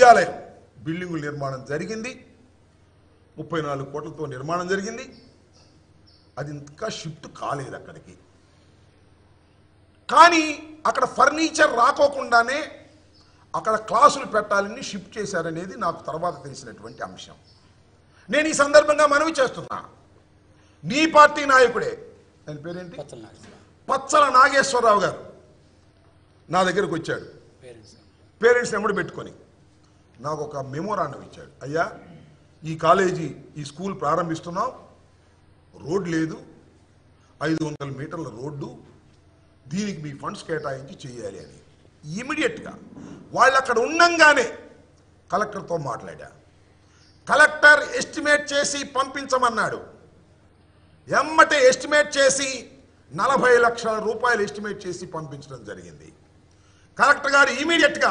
విద్యాలయం బిల్డింగుల నిర్మాణం జరిగింది ముప్పై నాలుగు కోట్లతో నిర్మాణం జరిగింది అది ఇంకా షిఫ్ట్ కాలేదు అక్కడికి కానీ అక్కడ ఫర్నిచర్ రాకోకుండానే అక్కడ క్లాసులు పెట్టాలని షిఫ్ట్ చేశారనేది నాకు తర్వాత తెలిసినటువంటి అంశం నేను ఈ సందర్భంగా మనవి చేస్తున్నా నీ పార్టీ నాయకుడే ఆయన పేరేంటి పచ్చల నాగేశ్వరరావు పచ్చల నాగేశ్వరరావు గారు నా దగ్గరకు వచ్చాడు పేరెంట్స్ పేరెంట్స్ ఎమ్మడి పెట్టుకొని నాకు ఒక మెమోరాండం ఇచ్చాడు అయ్యా ఈ కాలేజీ ఈ స్కూల్ ప్రారంభిస్తున్నాం రోడ్ లేదు ఐదు వందల మీటర్ల రోడ్డు దీనికి మీ ఫండ్స్ కేటాయించి చేయాలి అని ఇమీడియట్గా వాళ్ళు అక్కడ ఉండంగానే కలెక్టర్తో మాట్లాడా కలెక్టర్ ఎస్టిమేట్ చేసి పంపించమన్నాడు ఎమ్మటే ఎస్టిమేట్ చేసి నలభై లక్షల రూపాయలు ఎస్టిమేట్ చేసి పంపించడం జరిగింది కలెక్టర్ గారు ఇమీడియట్గా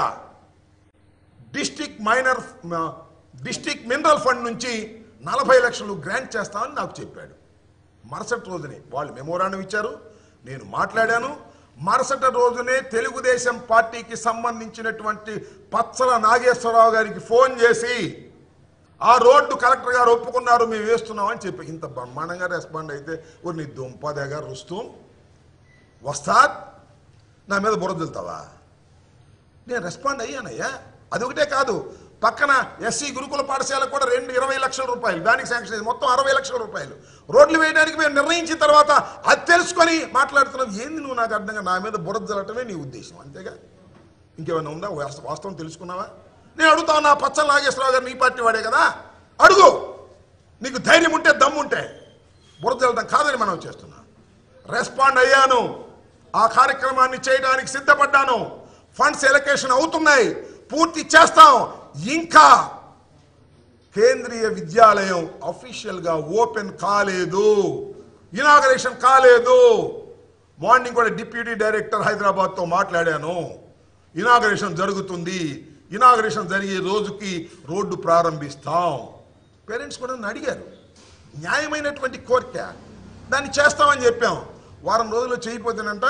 district minor district mineral fund నుంచి నలభై లక్షలు గ్రాంట్ చేస్తామని నాకు చెప్పాడు మరుసటి రోజునే వాళ్ళు మెమోరాండం ఇచ్చారు నేను మాట్లాడాను మరుసటి రోజునే తెలుగుదేశం పార్టీకి సంబంధించినటువంటి పచ్చల నాగేశ్వరరావు గారికి ఫోన్ చేసి ఆ రోడ్డు కలెక్టర్ గారు ఒప్పుకున్నారు మేము వేస్తున్నామని చెప్పి ఇంత బ్రహ్మాండంగా రెస్పాండ్ అయితే ఓ నీ దుంపదేగా రుస్తూ వస్తాద్ నా మీద బురదలుతావా నేను రెస్పాండ్ అయ్యానయ్యా అదొకటే కాదు పక్కన ఎస్సీ గురుకుల పాఠశాల కూడా రెండు ఇరవై లక్షల రూపాయలు దానికి శాంక్షన్ అయింది. మొత్తం అరవై లక్షల రూపాయలు రోడ్లు వేయడానికి మేము నిర్ణయించిన తర్వాత అది తెలుసుకొని మాట్లాడుతున్నాం ఏంది నువ్వు నాకు అర్థంగా నా మీద బురద జల్లటమే నీ ఉద్దేశం అంతేగా ఇంకేమైనా ఉందా వాస్త- వాస్తవం తెలుసుకున్నావా నేను అడుగుతా నా పచ్చల నాగేశ్వరరావు గారు నీ పార్టీ వాడే కదా అడుగు నీకు ధైర్యం ఉంటే దమ్ముంటే బురద జల్లడం కాదని మనం చేస్తున్నా రెస్పాండ్ అయ్యాను ఆ కార్యక్రమాన్ని చేయడానికి సిద్ధపడ్డాను ఫండ్స్ ఎలకేషన్ అవుతున్నాయి పూర్తి చేస్తాం ఇంకా కేంద్రీయ విద్యాలయం అఫీషియల్ గా ఓపెన్ కాలేదు ఇనాగరేషన్ కాలేదు మార్నింగ్ కూడా డిప్యూటీ డైరెక్టర్ హైదరాబాద్ తో మాట్లాడాను ఇనాగరేషన్ జరుగుతుంది ఇనాగరేషన్ జరిగే రోజుకి రోడ్డు ప్రారంభిస్తాం పేరెంట్స్ కూడా నన్ను అడిగారు న్యాయమైనటువంటి కోరిక దాన్ని చేస్తామని చెప్పాం వారం రోజులు చేయకపోతేనంట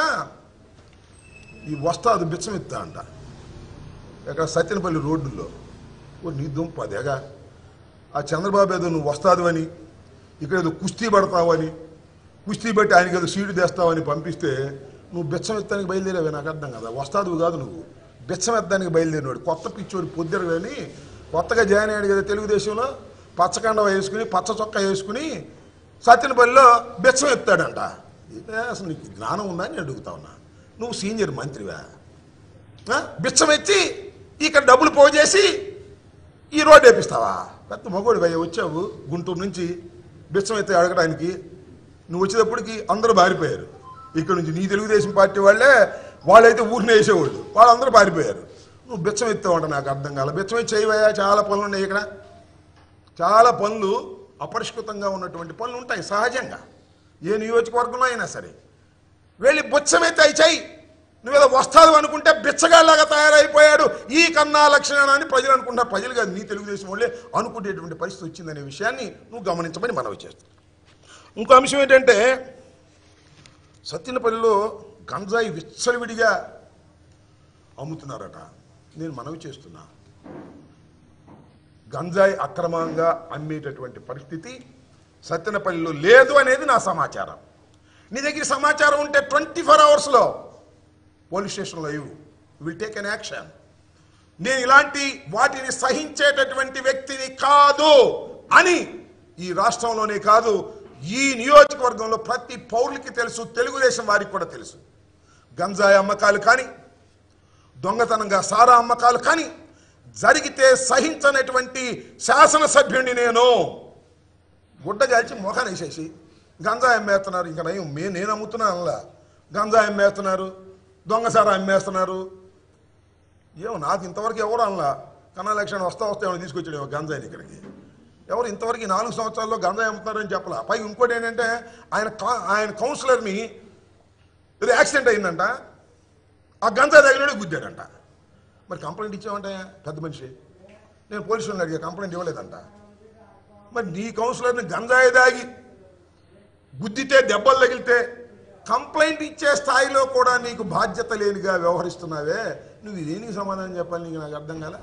ఈ వస్తాదు బిచ్చం ఎత్తా అంట ఎక్కడ సత్యనపల్లి రోడ్డులో ఓ నీ దుంప అదేగా ఆ చంద్రబాబు ఏదో నువ్వు వస్తాదు అని ఇక్కడ ఏదో కుస్తీ పడతావని కుస్తీ పెట్టి ఆయనకి ఏదో సీటు తెస్తావని పంపిస్తే నువ్వు బిచ్చం ఎత్తానికి బయలుదేరావే నాకు అర్థం కదా వస్తాదు కాదు నువ్వు బిచ్చం ఎత్తానికి బయలుదేరినాడు కొత్త పిచ్చోడు పొద్దురు కానీ కొత్తగా జాయిన్ అయ్యాడు కదా తెలుగుదేశంలో పచ్చకండ వేసుకుని పచ్చ చొక్కా వేసుకుని సత్యనపల్లిలో బిచ్చం ఎత్తాడంట ఇదే అసలు నీకు జ్ఞానం ఉందా అని అడుగుతా ఉన్నా నువ్వు సీనియర్ మంత్రివా ఆ? బిచ్చం ఎత్తి ఇక్కడ డబ్బులు పోజేసి ఈ రోడ్డు వేపిస్తావా పెద్ద మగోడు భయ్య వచ్చావు గుంటూరు నుంచి బిచ్చం ఎత్తి అడగడానికి నువ్వు వచ్చేటప్పటికి అందరూ పారిపోయారు ఇక్కడ నుంచి నీ తెలుగుదేశం పార్టీ వాళ్ళే వాళ్ళైతే ఊరిని వేసేవాళ్ళు వాళ్ళందరూ పారిపోయారు నువ్వు బిచ్చం ఎత్తావంట నాకు అర్థం కాల బిచ్చం ఎత్తి చేయవయ్యా చాలా పనులు ఉన్నాయి ఇక్కడ చాలా పనులు అపరిష్కృతంగా ఉన్నటువంటి పనులు ఉంటాయి సహజంగా ఏ నియోజకవర్గంలో అయినా సరే వెళ్ళి బుచ్చమైతే అయి చెయ్యి నువ్వేదో వస్తాదు అనుకుంటే బిచ్చగాళ్ళగా తయారైపోయాడు ఈ కన్నా లక్షణాన్ని అని ప్రజలు అనుకుంటారు ప్రజలు కాదు నీ తెలుగుదేశం వాళ్ళే అనుకునేటువంటి పరిస్థితి వచ్చిందనే విషయాన్ని నువ్వు గమనించమని మనవి చేస్తాను ఇంకో అంశం ఏంటంటే సత్యనపల్లిలో గంజాయి విచ్చలవిడిగా అమ్ముతున్నారట నేను మనవి చేస్తున్నా గంజాయి అక్రమంగా అమ్మేటటువంటి పరిస్థితి సత్యనపల్లిలో లేదు అనేది నా సమాచారం నీ దగ్గర సమాచారం ఉంటే ట్వంటీ ఫోర్ అవర్స్లో పోలీస్ స్టేషన్లో ఇవ్వు విల్ టేక్ అన్ యాక్షన్ నేను ఇలాంటి వాటిని సహించేటటువంటి వ్యక్తిని కాదు అని ఈ రాష్ట్రంలోనే కాదు ఈ నియోజకవర్గంలో ప్రతి పౌరులకి తెలుసు తెలుగుదేశం వారికి కూడా తెలుసు గంజాయి అమ్మకాలు కానీ దొంగతనంగా సారా అమ్మకాలు కానీ జరిగితే సహించనటువంటి శాసనసభ్యుడిని నేను గుడ్డ కాల్చి మొఖాన్ని వేసేసి గంజాయి అమ్మేస్తున్నారు ఇంకా నయం మే నేను అమ్ముతున్నాను అలా గంజాయి అమ్మేస్తున్నారు దొంగసారా అమ్మేస్తున్నారు ఏమో నాకు ఇంతవరకు ఎవరు అనలా కన్నా లక్షణ వస్తా వస్తే ఏమైనా తీసుకొచ్చాడు ఏమో గంజాయిని ఇక్కడికి ఎవరు ఇంతవరకు ఈ నాలుగు సంవత్సరాల్లో గంజాయి అమ్ముతున్నారని చెప్పలా పైగా ఇంకోటి ఏంటంటే ఆయన కా- ఆయన కౌన్సిలర్ని ఇది యాక్సిడెంట్ అయిందంట ఆ గంజాయి తగిలినాడు గుద్దాడంట మరి కంప్లైంట్ ఇచ్చామంట పెద్ద మనిషి నేను పోలీసు వాళ్ళని అడిగా కంప్లైంట్ ఇవ్వలేదంట మరి నీ కౌన్సిలర్ని గంజాయి దాగి గుద్దితే దెబ్బలు తగిలితే కంప్లైంట్ ఇచ్చే స్థాయిలో కూడా నీకు బాధ్యత లేనిగా వ్యవహరిస్తున్నావే నువ్వు ఇదేనికి సమాధానం చెప్పాలి నీకు నాకు అర్థం కాల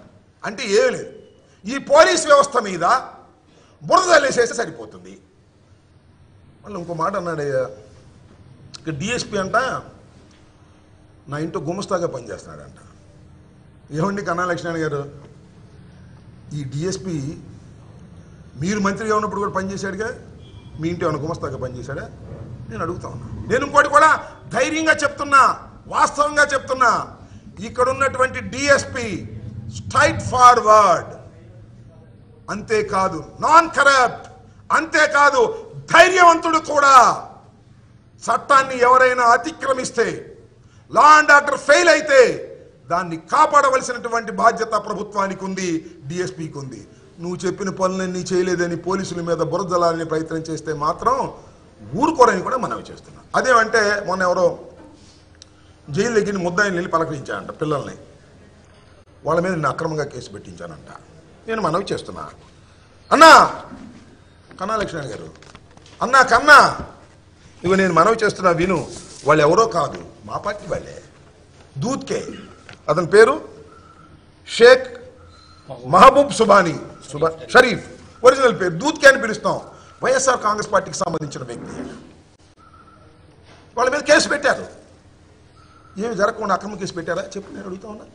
అంటే ఏం లేదు ఈ పోలీస్ వ్యవస్థ మీద బురద చల్లేసేస్తే సరిపోతుంది మళ్ళీ ఇంకో మాట అన్నాడు అయ్యా ఇక డిఎస్పి అంట నా ఇంట్లో గుమస్తాగా పనిచేస్తున్నాడంట ఏమండి కన్నా లక్ష్మణ్ గారు ఈ డిఎస్పి మీరు మంత్రిగా ఉన్నప్పుడు కూడా పనిచేశాడుగా మీ ఇంటి ఏమైనా గుమస్తాగా పనిచేశాడా నేను అడుగుతా ఉన్నా నేను ఇంకోటి కూడా ధైర్యంగా చెప్తున్నా వాస్తవంగా చెప్తున్నా ఇక్కడ ఉన్నటువంటి డిఎస్పి స్ట్రైట్ ఫార్వర్డ్ అంతేకాదు నాన్ కరప్ట్ అంతేకాదు ధైర్యవంతుడు కూడా చట్టాన్ని ఎవరైనా అతిక్రమిస్తే లా అండ్ ఆర్డర్ ఫెయిల్ అయితే దాన్ని కాపాడవలసినటువంటి బాధ్యత ప్రభుత్వానికి ఉంది డిఎస్పీకి ఉంది నువ్వు చెప్పిన పనులన్నీ చేయలేదని పోలీసుల మీద బురదలాలని ప్రయత్నం చేస్తే మాత్రం ఊరుకోరని కూడా మనవి చేస్తున్నాం అదేమంటే మొన్న ఎవరో జైలు దగ్గర ముద్దాయిని వెళ్ళి పలకరించానంట పిల్లల్ని వాళ్ళ మీద నేను అక్రమంగా కేసు పెట్టించానంట నేను మనవి చేస్తున్నా అన్నా కన్నా లక్ష్మణ్ గారు అన్నా కన్నా ఇవి నేను మనవి చేస్తున్నా విను వాళ్ళు ఎవరో కాదు మా పార్టీ వాళ్ళే దూత్కే అతని పేరు షేక్ మహబూబ్ సుబానీ సుబా షరీఫ్ ఒరిజినల్ పేరు దూత్కే అని పిలుస్తాం వైఎస్ఆర్ కాంగ్రెస్ పార్టీకి సంబంధించిన వ్యక్తి వాళ్ళ మీద కేసు పెట్టారు ఏమి జరగకుండా అక్రమ కేసు పెట్టారా చెప్పు నేను అడుగుతా ఉన్నా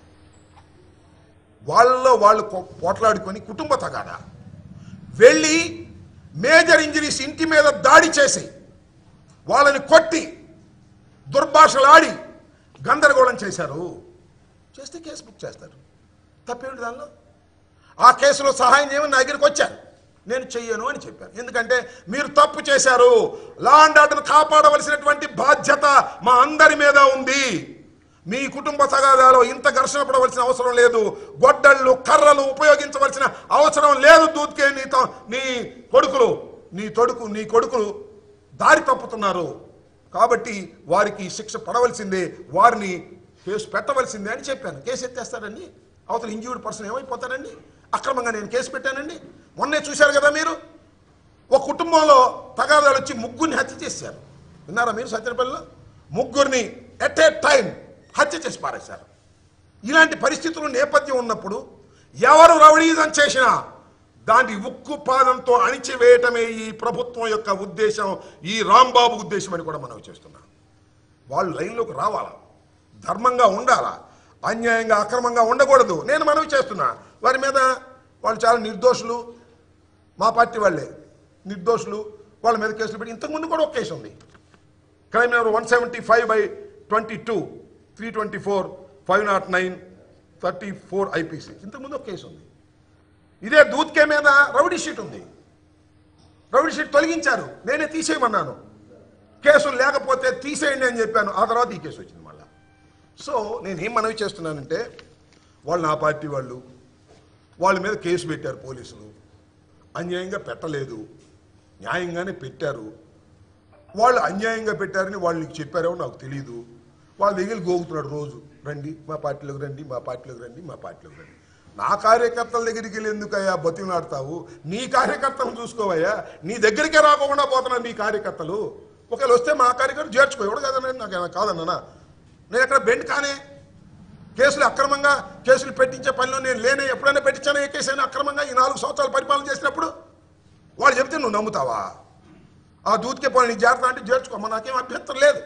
వాళ్ళలో వాళ్ళు కొ- పోట్లాడుకొని కుటుంబ తగాదా వెళ్ళి మేజర్ ఇంజరీస్ ఇంటి మీద దాడి చేసి వాళ్ళని కొట్టి దుర్భాషలాడి గందరగోళం చేశారు చేస్తే కేసు బుక్ చేస్తారు తప్పేమిటి దానిలో ఆ కేసులో సహాయం చేయమని నా దగ్గరికి వచ్చారు నేను చెయ్యను అని చెప్పాను ఎందుకంటే మీరు తప్పు చేశారు లా అండ్ ఆర్డర్ కాపాడవలసినటువంటి బాధ్యత మా అందరి మీద ఉంది మీ కుటుంబ తగాదాలో ఇంత ఘర్షణ పడవలసిన అవసరం లేదు గొడ్డళ్ళు కర్రలు ఉపయోగించవలసిన అవసరం లేదు దూత్కే నీ త- నీ కొడుకులు నీ తొడుకు నీ కొడుకులు దారి తప్పుతున్నారు కాబట్టి వారికి శిక్ష పడవలసిందే వారిని కేసు పెట్టవలసిందే అని చెప్పాను కేసు ఎత్తేస్తారండి అవతల ఇంజ్యూర్డ్ పర్సన్ ఏమైపోతారండి అక్రమంగా నేను కేసు పెట్టానండి మొన్నే చూశారు కదా మీరు ఒక కుటుంబంలో తగాదాలు వచ్చి ముగ్గురిని హత్య చేశారు విన్నారా మీరు సత్యనపల్లిలో ముగ్గురిని ఎట్ ఏ టైం హత్య చేసి పారేశారు ఇలాంటి పరిస్థితులు నేపథ్యం ఉన్నప్పుడు ఎవరు రౌడీజం చేసినా దాన్ని ఉక్కు పాదంతో అణిచివేయటమే ఈ ప్రభుత్వం యొక్క ఉద్దేశం ఈ రాంబాబు ఉద్దేశం అని కూడా మనం చేస్తున్నాం వాళ్ళు లైన్లోకి రావాలా ధర్మంగా ఉండాలా అన్యాయంగా అక్రమంగా ఉండకూడదు నేను మనవి చేస్తున్నా వారి మీద వాళ్ళు చాలా నిర్దోషులు మా పార్టీ వాళ్ళే నిర్దోషులు వాళ్ళ మీద కేసులు పెట్టి ఇంతకుముందు కూడా ఒక కేసు ఉంది crime number one seventy five by twenty two three twenty four five nought nine thirty four IPC ఇంతకుముందు ఒక కేసు ఉంది ఇదే దూత్కే మీద రౌడీ షీట్ ఉంది రౌడీ షీట్ తొలగించారు నేనే తీసేయమన్నాను కేసులు లేకపోతే తీసేయండి అని చెప్పాను ఆ తర్వాత ఈ కేసు వచ్చింది మళ్ళా సో నేను ఏం మనవి చేస్తున్నానంటే వాళ్ళు నా పార్టీ వాళ్ళు వాళ్ళ మీద కేసు పెట్టారు పోలీసులు అన్యాయంగా పెట్టలేదు న్యాయంగానే పెట్టారు వాళ్ళు అన్యాయంగా పెట్టారని వాళ్ళు నీకు చెప్పారో నాకు తెలియదు వాళ్ళ దగ్గర గోగుతున్నాడు రోజు రండి మా పార్టీలోకి రండి మా పార్టీలోకి రండి మా పార్టీలోకి రండి నా కార్యకర్తల దగ్గరికి వెళ్ళి ఎందుకయ్యా బతిమలాడతావు నీ కార్యకర్తలను చూసుకోవయ్యా నీ దగ్గరికే రాకుండా పోతున్నారు నీ కార్యకర్తలు ఒకవేళ వస్తే మా కార్యకర్తలు చేర్చుకో ఎవడు కదనండి నాకు ఏమైనా కాదన్నా నేను ఎక్కడ బెండ్ కానే కేసులు అక్రమంగా కేసులు పెట్టించే పనిలో నేను లేనే ఎప్పుడైనా పెట్టించాను ఏ కేసు అయినా అక్రమంగా ఈ నాలుగు సంవత్సరాలు పరిపాలన చేసినప్పుడు వాళ్ళు చెబితే నువ్వు నమ్ముతావా ఆ దూతికే పోయి నీ జాగ్రత్త అంటే చేర్చుకోమా నాకేం అభ్యంతరం లేదు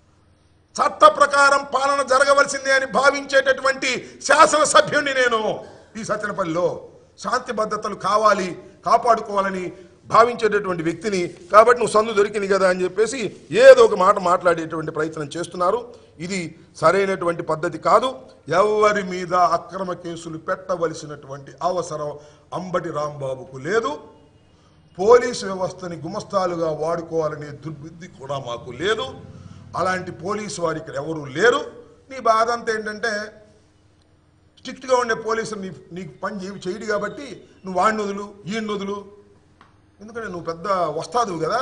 చట్ట ప్రకారం పాలన జరగవలసిందే అని భావించేటటువంటి శాసనసభ్యుడిని నేను ఈ సత్యనపల్లిలో శాంతి భద్రతలు కావాలి కాపాడుకోవాలని భావించేటటువంటి వ్యక్తిని కాబట్టి నువ్వు సందు దొరికింది కదా అని చెప్పేసి ఏదో ఒక మాట మాట్లాడేటువంటి ప్రయత్నం చేస్తున్నారు ఇది సరైనటువంటి పద్ధతి కాదు ఎవరి మీద అక్రమ కేసులు పెట్టవలసినటువంటి అవసరం అంబటి రాంబాబుకు లేదు పోలీసు వ్యవస్థని గుమస్తాలుగా వాడుకోవాలనే దుర్బుద్ధి కూడా మాకు లేదు అలాంటి పోలీసు వారు ఇక్కడ ఎవరు లేరు నీ బాధ అంతా ఏంటంటే స్ట్రిక్ట్గా ఉండే పోలీసులు నీ నీకు పని చేయి చేయడు కాబట్టి నువ్వు వాడిని వదులు ఈయన్ని వదులు ఎందుకంటే నువ్వు పెద్ద వస్తాదువు కదా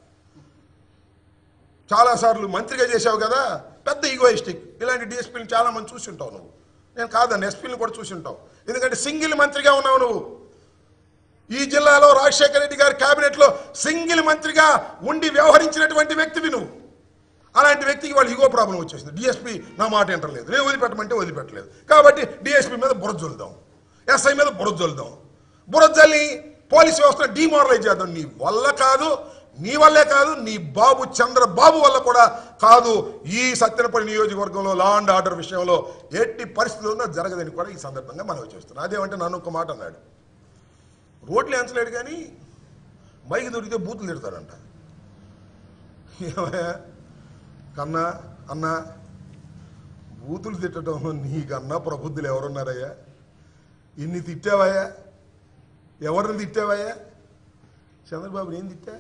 చాలాసార్లు మంత్రిగా చేసావు కదా పెద్ద ఈగోయిస్టిక్ ఇలాంటి డిఎస్పీని చాలా మంది చూసి ఉంటావు నువ్వు నేను కాదని ఎస్పీని కూడా చూసి ఉంటావు ఎందుకంటే సింగిల్ మంత్రిగా ఉన్నావు నువ్వు ఈ జిల్లాలో రాజశేఖర రెడ్డి గారి కేబినెట్ లో సింగిల్ మంత్రిగా ఉండి వ్యవహరించినటువంటి వ్యక్తివి నువ్వు అలాంటి వ్యక్తికి వాళ్ళు ఈగో ప్రాబ్లం వచ్చేసింది డిఎస్పీ నా మాట వింటలేదు నేను వదిలిపెట్టమంటే వదిలిపెట్టలేదు కాబట్టి డిఎస్పీ మీద బురద చల్లుదాం ఎస్ఐ మీద బురద జల్లుదాం బురద జల్లి పోలీస్ వ్యవస్థను డిమారలైజ్ చేద్దాం నీ వల్ల కాదు నీ వల్లే కాదు నీ బాబు చంద్రబాబు వల్ల కూడా కాదు ఈ సత్యనపల్లి నియోజకవర్గంలో లా అండ్ ఆర్డర్ విషయంలో ఎట్టి పరిస్థితుల్లో జరగదని కూడా ఈ సందర్భంగా మనం చేస్తున్నాం అదేమంటే నన్ను ఒక మాట అన్నాడు రోడ్లు ఎంచలేడు కానీ మైకి దొరికితే బూతులు తిడతాడంట ఏమయ్యా కన్నా అన్నా బూతులు తిట్టడం నీకన్నా ప్రబుద్ధులు ఎవరున్నారయ్యా ఇన్ని తిట్టావయ్యా ఎవరిని తిట్టావయ్యా చంద్రబాబుని ఏం తిట్టా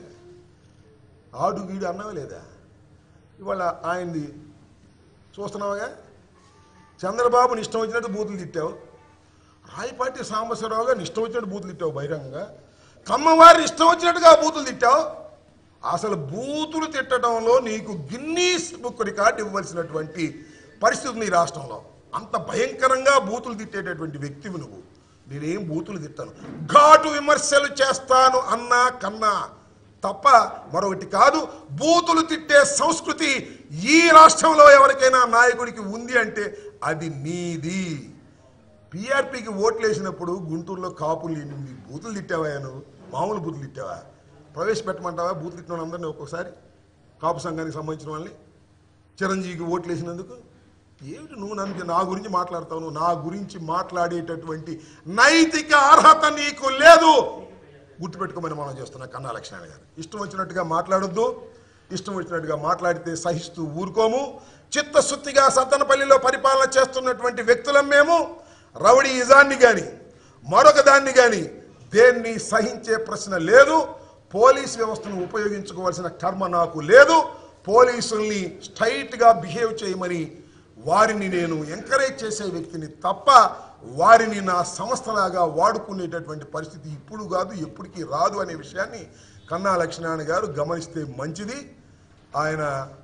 ఆడు గీడు అన్నావా లేదా ఇవాళ ఆయనది చూస్తున్నావుగా చంద్రబాబుని ఇష్టం వచ్చినట్టు బూతులు తిట్టావు రాయపాటి సాంబశివరావు గారిని ఇష్టం వచ్చినట్టు బూతులు తిట్టావు బహిరంగంగా కమ్మవారిని ఇష్టం వచ్చినట్టుగా బూతులు తిట్టావు అసలు బూతులు తిట్టడంలో నీకు గిన్నీస్ బుక్ రికార్డు ఇవ్వాల్సినటువంటి పరిస్థితి ఉంది ఈ రాష్ట్రంలో అంత భయంకరంగా బూతులు తిట్టేటటువంటి వ్యక్తివి నువ్వు నేనేం బూతులు తిట్టాను ఘాటు విమర్శలు చేస్తాను అన్నా కన్నా తప్ప మరొకటి కాదు బూతులు తిట్టే సంస్కృతి ఈ రాష్ట్రంలో ఎవరికైనా నాయకుడికి ఉంది అంటే అది నీది పీఆర్పీకి ఓట్లు వేసినప్పుడు గుంటూరులో కాపులు ఎనిమిది బూతులు తిట్టావా నువ్వు మామూలు బూతులు తిట్టావా ప్రవేశపెట్టమంటావా బూతులు తిట్టిన అందరినీ ఒక్కొక్కసారి కాపు సంఘానికి సంబంధించిన వాళ్ళని చిరంజీవికి ఓట్లు వేసినందుకు ఏమిటి నువ్వు నన్ను నా గురించి మాట్లాడతావు నువ్వు నా గురించి మాట్లాడేటటువంటి నైతిక అర్హత నీకు లేదు గుర్తుపెట్టుకోమని మనం చేస్తున్నా కన్నా లక్ష్మణ గారు ఇష్టం వచ్చినట్టుగా మాట్లాడొద్దు ఇష్టం వచ్చినట్టుగా మాట్లాడితే సహిస్తూ ఊరుకోము చిత్తశుద్ధిగా సత్తనపల్లిలో పరిపాలన చేస్తున్నటువంటి వ్యక్తులం మేము రౌడీ ఇజాన్ని కానీ మరొక దాన్ని కానీ దేన్ని సహించే ప్రశ్న లేదు పోలీస్ వ్యవస్థను ఉపయోగించుకోవాల్సిన కర్మ నాకు లేదు పోలీసుల్ని స్ట్రైట్గా బిహేవ్ చేయమని వారిని నేను ఎంకరేజ్ చేసే వ్యక్తిని తప్ప వారిని నా సంస్థలాగా వాడుకునేటటువంటి పరిస్థితి ఇప్పుడు కాదు ఎప్పటికీ రాదు అనే విషయాన్ని కన్నా లక్ష్మీనారాయణ గారు గమనిస్తే మంచిది ఆయన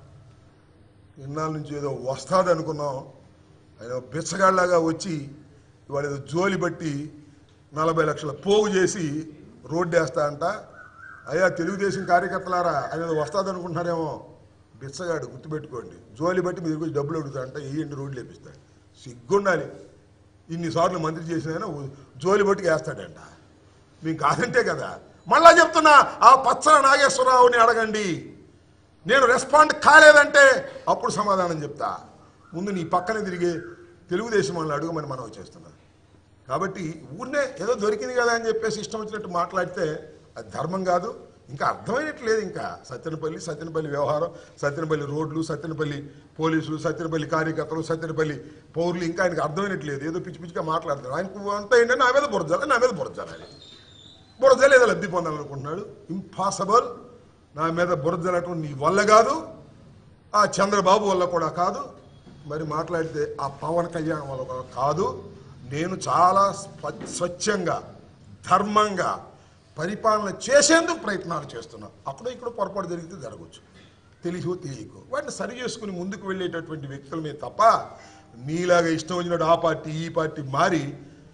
ఇన్నాళ్ళ నుంచి ఏదో వస్తాడు అనుకున్నాం ఆయన బిచ్చగాళ్ళలాగా వచ్చి ఇవాళ ఏదో జోలి బట్టి నలభై లక్షల పోగు చేసి రోడ్డు వేస్తా అంట అయ్యా తెలుగుదేశం కార్యకర్తలారా ఆయన ఏదో వస్తాడు అనుకుంటున్నారేమో బిచ్చగాడు గుర్తుపెట్టుకోండి జోలి బట్టి మీరు వచ్చి డబ్బులు అడుగుతా అంట వెయ్యండి రోడ్లు వేపిస్తాడు సిగ్గుండాలి ఇన్నిసార్లు మంత్రి చేసిన ఆయన జోలి బట్టికి వేస్తాడంట మేము కాదంటే కదా మళ్ళా చెప్తున్నా ఆ పచ్చల నాగేశ్వరరావుని అడగండి నేను రెస్పాండ్ కాలేదంటే అప్పుడు సమాధానం చెప్తా ముందు నీ పక్కనే తిరిగే తెలుగుదేశం వాళ్ళని అడుగుమని మనం చేస్తున్నాం కాబట్టి ఊరినే ఏదో దొరికింది కదా అని చెప్పేసి ఇష్టం వచ్చినట్టు మాట్లాడితే అది ధర్మం కాదు ఇంకా అర్థమైనట్లేదు ఇంకా సత్యనపల్లి సత్యనపల్లి వ్యవహారం సత్యనపల్లి రోడ్లు సత్యనపల్లి పోలీసులు సత్యనపల్లి కార్యకర్తలు సత్యనపల్లి పౌరులు ఇంకా ఆయనకు అర్థమైనట్లేదు ఏదో పిచ్చి పిచ్చిగా మాట్లాడతారు ఆయనకు అంతా ఏంటంటే నా మీద బురజాలి నా మీద బురజాలి బురజలు ఏదో లబ్ధి పొందాలనుకుంటున్నాడు ఇంపాసిబుల్ నా మీద బురజలటం నీ వల్ల కాదు ఆ చంద్రబాబు వల్ల కూడా కాదు మరి మాట్లాడితే ఆ పవన్ కళ్యాణ్ వల్ల కూడా కాదు నేను చాలా స్వ- స్వచ్ఛంగా ధర్మంగా పరిపాలన చేసేందుకు ప్రయత్నాలు చేస్తున్నా అక్కడ ఇక్కడ పొరపాటు జరిగితే జరగవచ్చు తెలియకో తెలియకో వాటిని సరి చేసుకుని ముందుకు వెళ్ళేటటువంటి వ్యక్తులమే తప్ప నీలాగా ఇష్టం వచ్చినట్టు ఆ పార్టీ ఈ పార్టీ మారి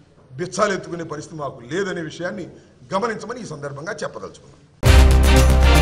బిచ్చాలు ఎత్తుకునే పరిస్థితి మాకు లేదనే విషయాన్ని గమనించమని ఈ సందర్భంగా చెప్పదలుచుకున్నాను